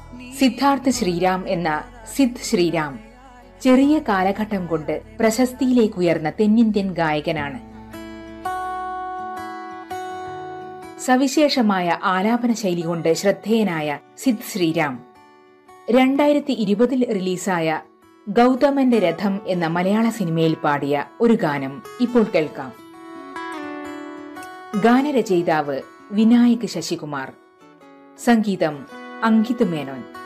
സിദ്ധാർത്ഥ് ശ്രീരാം എന്ന സിദ് ശ്രീരാം ചെറിയ കാലഘട്ടം കൊണ്ട് പ്രശസ്തിയിലേക്ക് ഉയർന്ന തെന്നിന്ത്യൻ ഗായകനാണ് സവിശേഷമായ ആലാപന ശൈലി കൊണ്ട് ശ്രദ്ധേയനായ സിദ് ശ്രീരാം രണ്ടായിരത്തി ഇരുപതിൽ റിലീസായ ഗൗതമന്റെ രഥം എന്ന മലയാള സിനിമയിൽ പാടിയ ഒരു ഗാനം ഇപ്പോൾ കേൾക്കാം ഗാനരചയിതാവ് വിനായക് ശശികുമാർ സംഗീതം അങ്കിത് മേനോൻ